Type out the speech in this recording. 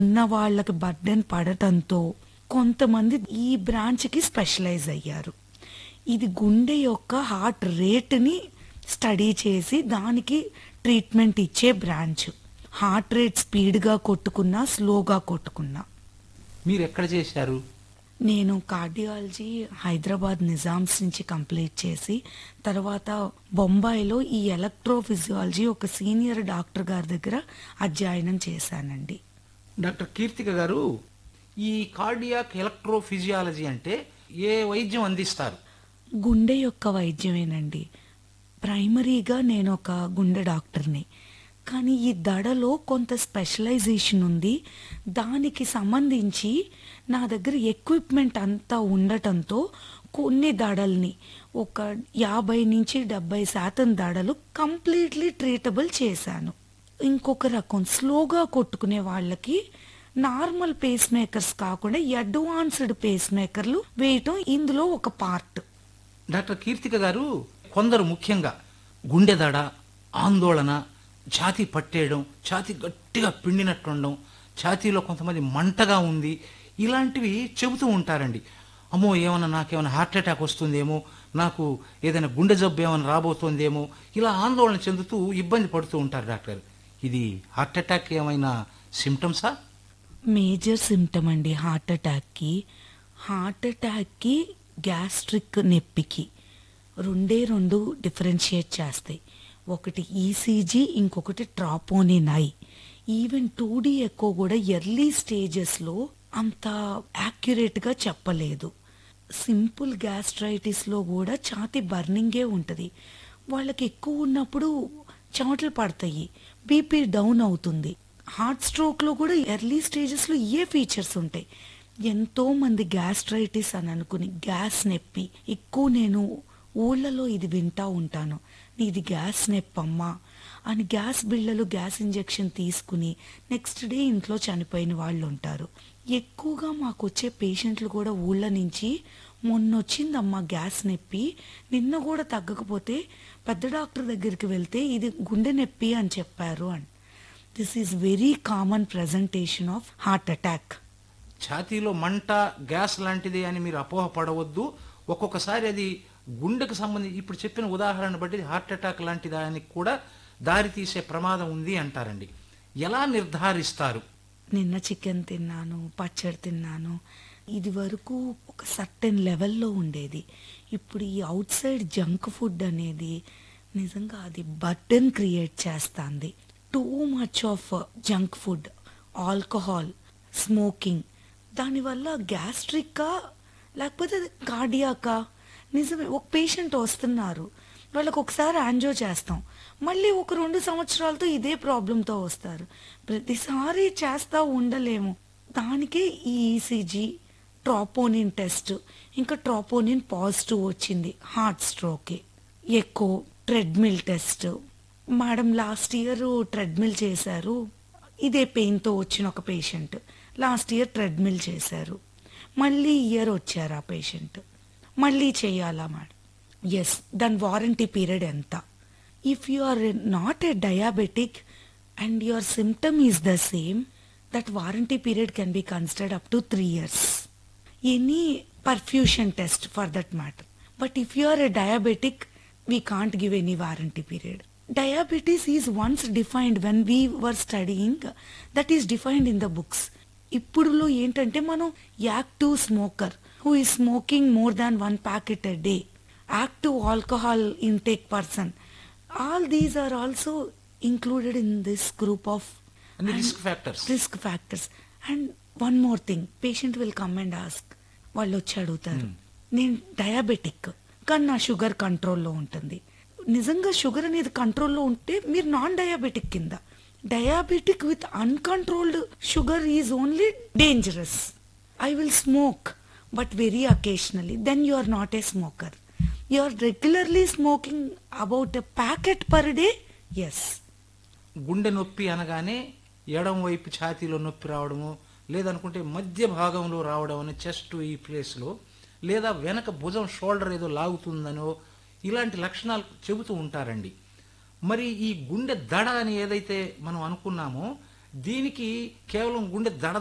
ఉన్న వాళ్ళకి బర్డెన్ పడటంతో కొంతమంది ఈ బ్రాంచ్ కి స్పెషలైజ్ అయ్యారు ఇది గుండె యొక్క హార్ట్ రేట్ని స్టడీ చేసి దానికి ట్రీట్మెంట్ ఇచ్చే బ్రాంచ్ హార్ట్ రేట్ స్పీడ్గా కొట్టుకున్నా స్లోగా కొట్టుకున్నా మీరు ఎక్కడ చేశారు నేను కార్డియాలజీ హైదరాబాద్ నిజామ్స్ నుంచి కంప్లీట్ చేసి తర్వాత బొంబాయిలో ఈ ఎలక్ట్రోఫిజియాలజీ ఒక సీనియర్ డాక్టర్ గారి దగ్గర అధ్యయనం చేశానండి డాక్టర్ కీర్తిక గారు ఈ కార్డియాక్ ఎలక్ట్రోఫిజియాలజీ అంటే ఏ వైద్యం అందిస్తారు గుండె యొక్క వైద్యమేనండి ప్రైమరీగా నేను ఒక గుండె డాక్టర్ని కానీ ఈ దడలో కొంత స్పెషలైజేషన్ ఉంది దానికి సంబంధించి నా దగ్గర ఎక్విప్మెంట్ అంతా ఉండటంతో కొన్ని దడల్ని ఒక యాభై నుంచి డెబ్బై శాతం దడలు కంప్లీట్లీ ట్రీటబుల్ చేశాను ఇంకొక రకం స్లోగా కొట్టుకునే వాళ్ళకి నార్మల్ పేస్ మేకర్స్ కాకుండా అడ్వాన్స్డ్ పేస్ మేకర్లు వేయటం ఇందులో ఒక పార్ట్ డాక్టర్ కీర్తిక గారు కొందరు ముఖ్యంగా గుండె దడ ఆందోళన ఛాతీ పట్టేయడం ఛాతీ గట్టిగా పిండినట్టుండడం ఛాతీలో కొంతమంది మంటగా ఉంది ఇలాంటివి చెబుతూ ఉంటారండి అమ్మో ఏమన్నా నాకేమైనా హార్ట్ అటాక్ వస్తుందేమో నాకు ఏదైనా గుండె జబ్బు ఏమైనా రాబోతోందేమో ఇలా ఆందోళన చెందుతూ ఇబ్బంది పడుతూ ఉంటారు డాక్టర్ ఇది హార్ట్ అటాక్ ఏమైనా సిమ్టమ్సా మేజర్ సిమ్టమ్ అండి హార్ట్ అటాక్కి హార్ట్ అటాక్కి గ్యాస్ట్రిక్ నొప్పికి రెండే రెండు డిఫరెన్షియేట్ చేస్తాయి ఒకటి ఈసీజీ ఇంకొకటి troponin I even two D ఎక్కువ కూడా ఎర్లీ స్టేజెస్లో అంత యాక్యురేట్గా చెప్పలేదు సింపుల్ గ్యాస్ట్రైటిస్లో కూడా ఛాతి బర్నింగే ఉంటుంది వాళ్ళకి ఎక్కువ ఉన్నప్పుడు చెమటలు పడతాయి బీపీ డౌన్ అవుతుంది హార్ట్ స్ట్రోక్లో కూడా ఎర్లీ స్టేజెస్లో ఏ ఫీచర్స్ ఉంటాయి ఎంతో మంది గ్యాస్ట్రైటిస్ అని అనుకుని గ్యాస్ నొప్పి ఎక్కువ నేను ఊళ్ళలో ఇది వింటా ఉంటాను నీది గ్యాస్ నొప్పమ్మా అని గ్యాస్ బిళ్ళలు గ్యాస్ ఇంజెక్షన్ తీసుకుని నెక్స్ట్ డే ఇంట్లో చనిపోయిన వాళ్ళు ఉంటారు ఎక్కువగా మాకు వచ్చే పేషెంట్లు కూడా ఊళ్ళ నుంచి మొన్నొచ్చిందమ్మా గ్యాస్ నొప్పి నిన్న కూడా తగ్గకపోతే పెద్ద డాక్టర్ దగ్గరికి వెళ్తే ఇది గుండె నొప్పి అని చెప్పారు అని this is very common presentation of heart attack ఛాతీలో మంట గ్యాస్ లాంటిది అని మీరు అపోహ పడవద్దు ఒక్కొక్కసారి అది గుండెకు సంబంధించి ఇప్పుడు చెప్పిన ఉదాహరణ బట్టి హార్ట్ అటాక్ లాంటి దానికి కూడా దారి తీసే ప్రమాదం ఉంది అంటారండి ఎలా నిర్ధారిస్తారు నిన్న చికెన్ తిన్నాను పచ్చడి తిన్నాను ఇది వరకు ఒక సర్టెన్ లెవెల్లో ఉండేది ఇప్పుడు ఈ అవుట్ సైడ్ జంక్ ఫుడ్ అనేది నిజంగా అది బర్డెన్ క్రియేట్ చేస్తుంది too much of junk food alcohol smoking దానివల్ల గ్యాస్ట్రిక్కా లేకపోతే కార్డియాకా నిజమే ఒక పేషెంట్ వస్తున్నారు వాళ్ళకి ఒకసారి యాంజో చేస్తాం మళ్ళీ ఒక రెండు సంవత్సరాలతో ఇదే ప్రాబ్లంతో వస్తారు ప్రతిసారి చేస్తా ఉండలేము దానికే ఈ ఈసీజీ ట్రాపోనిన్ టెస్ట్ ఇంకా ట్రాపోనిన్ పాజిటివ్ వచ్చింది heart stroke echo treadmill test madam last year treadmill చేశారు ఇదే పెయిన్తో వచ్చిన ఒక పేషెంట్ లాస్ట్ ఇయర్ ట్రెడ్మిల్ చేశారు మళ్ళీ ఇయర్ వచ్చారు ఆ పేషెంట్ మళ్ళీ చేయాలా మేడం ఎస్ దాని వారంటీ పీరియడ్ ఎంత if you are not a diabetic and your symptom is the same that warranty period can be considered up to three years any perfusion test for that matter but if you are a diabetic we can't give any warranty period diabetes is once defined when we were studying that is defined in the books ఇప్పుడులో ఏంటంటే మనం active smoker who ఈ smoking more than one packet a day active alcohol intake person all these are also included in this group of అన్ని risk factors. Risk factors and one more thing patient will come and ask వాళ్ళు వచ్చి అడుగుతారు నేను diabetic కానీ నా sugar కంట్రోల్లో ఉంటుంది నిజంగా షుగర్ అనేది కంట్రోల్లో ఉంటే మీరు నాన్ డయాబెటిక్ కింద diabetic with uncontrolled sugar is only dangerous I will smoke but very occasionally then you are not a smoker you are regularly smoking about a packet per day yes గుండె నొప్పి అనగానే ఎడం వైపు ఛాతీలో నొప్పి రావడము లేదనుకుంటే మధ్య భాగంలో రావడం అని చెస్ట్ ఈ ప్లేస్లో లేదా వెనక భుజం షోల్డర్ ఏదో లాగుతుందనో ఇలాంటి లక్షణాలు చెబుతూ ఉంటారండి మరి ఈ గుండె దడ అని ఏదైతే మనం అనుకున్నామో దీనికి కేవలం గుండె దడ